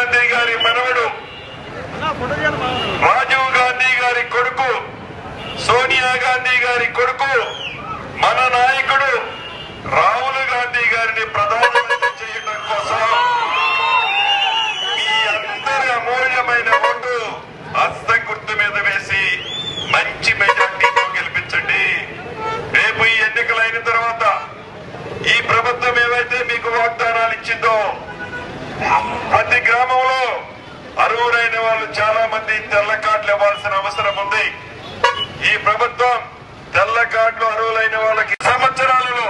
గాంధీ గారి మనవడు రాజీవ్ గాంధీ గారి కొడుకు సోనియా గాంధీ గారి కొడుకు మన నాయకుడు రాహుల్ గాంధీ గారిని ప్రధానమంత్రి చేయడం కోసం మీ అందరి అమూల్యమైన ఓటు హస్త గుర్తు మీద వేసి మంచి మెజార్టీతో గెలిపించండి రేపు ఈ ఎన్నికలు అయిన తర్వాత ఈ ప్రభుత్వం ఏవైతే మీకు వాగ్దానాలు ఇచ్చిందో ప్రతి గ్రామంలో అర్హులైన వాళ్ళు చాలా మంది తెల్ల కార్డులు ఇవ్వాల్సిన అవసరం ఉంది ఈ ప్రభుత్వం తెల్ల కార్డులు అర్హులైన వాళ్ళకి సంవత్సరాలలో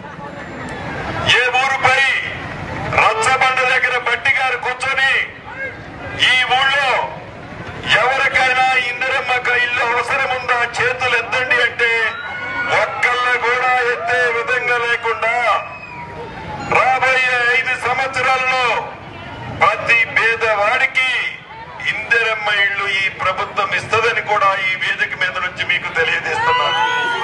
ఏ ఊరుపై రచ్చబండ దగ్గర బట్టి గారు కూర్చొని ఈ ఊళ్ళో ఎవరికైనా ఇందిరమ్మక ఇల్లు అవసరం ఉందా చేతులు ఎత్తండి అంటే ఒక్కళ్ళ కూడా ఎత్తే విధంగా లేకుండా రాబోయే ఐదు సంవత్సరాల్లో ప్రతి పేదవాడికి ఇందిరమ్మ ఇల్లు ఈ ప్రభుత్వం ఇస్తుందని కూడా ఈ వేదిక మీద నుంచి మీకు తెలియజేస్తున్నాను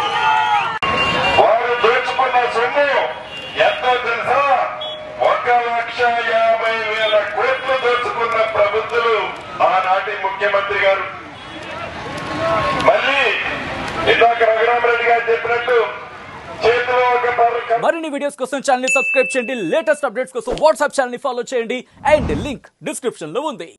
వారు దోచుకున్న సొమ్ము ఎంతో తెలుసా ఒక లక్ష యాభై వేల కోట్లు దోచుకున్న ప్రభుత్వాలు ఆనాటి ముఖ్యమంత్రి గారు మళ్ళీ ఇందాక రఘురామరెడ్డి గారు చెప్పినట్టు చేతిలో ఒక పర్ర మరిన్ని వీడియోస్ కోసం ఛానల్ ని సబ్స్క్రైబ్ చేయండి లేటెస్ట్ అప్డేట్స్ కోసం వాట్సాప్ ఛానల్ ని ఫాలో చేయండి అండ్ లింక్ డిస్క్రిప్షన్ లో ఉంది